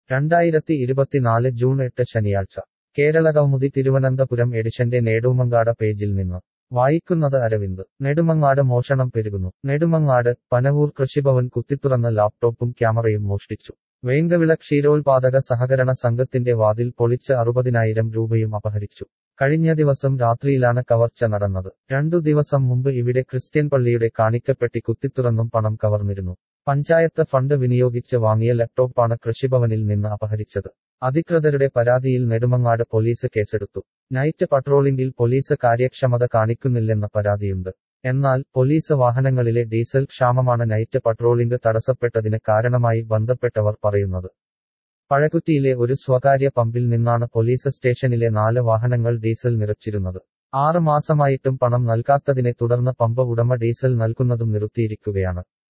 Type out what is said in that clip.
രണ്ടായിരത്തി ഇരുപത്തിനാല് ജൂൺ എട്ട് ശനിയാഴ്ച കേരള കൗമുദി തിരുവനന്തപുരം എഡിഷന്റെ നേടുമങ്ങാട് പേജിൽ നിന്ന് വായിക്കുന്നത് അരവിന്ദ് നെടുമങ്ങാട് മോഷണം പെരുകുന്നു നെടുമങ്ങാട് പനവൂർ കൃഷിഭവൻ കുത്തിത്തുറന്ന് ലാപ്ടോപ്പും ക്യാമറയും മോഷ്ടിച്ചു വേങ്കവിള ക്ഷീരോത്പാദക സഹകരണ സംഘത്തിന്റെ വാതിൽ പൊളിച്ച് അറുപതിനായിരം രൂപയും അപഹരിച്ചു കഴിഞ്ഞ ദിവസം രാത്രിയിലാണ് കവർച്ച നടന്നത് രണ്ടു ദിവസം മുമ്പ് ഇവിടെ ക്രിസ്ത്യൻ പള്ളിയുടെ കാണിക്കപ്പെട്ടി കുത്തിത്തുറന്നും പണം കവർന്നിരുന്നു പഞ്ചായത്ത് ഫണ്ട് വിനിയോഗിച്ച് വാങ്ങിയ ലാപ്ടോപ്പാണ് കൃഷിഭവനിൽ നിന്ന് അപഹരിച്ചത് അധികൃതരുടെ പരാതിയിൽ നെടുമങ്ങാട് പോലീസ് കേസെടുത്തു നൈറ്റ് പട്രോളിംഗിൽ പോലീസ് കാര്യക്ഷമത കാണിക്കുന്നില്ലെന്ന പരാതിയുണ്ട് എന്നാൽ പോലീസ് വാഹനങ്ങളിലെ ഡീസൽ ക്ഷാമമാണ് നൈറ്റ് പട്രോളിംഗ് തടസ്സപ്പെട്ടതിന് കാരണമായി ബന്ധപ്പെട്ടവർ പറയുന്നത് പഴകുറ്റിയിലെ ഒരു സ്വകാര്യ പമ്പിൽ നിന്നാണ് പോലീസ് സ്റ്റേഷനിലെ നാല് വാഹനങ്ങൾ ഡീസൽ നിറച്ചിരുന്നത് ആറ് മാസമായിട്ടും പണം നൽകാത്തതിനെ തുടർന്ന് പമ്പ് ഉടമ ഡീസൽ നൽകുന്നതും നിർത്തിയിരിക്കുകയാണ്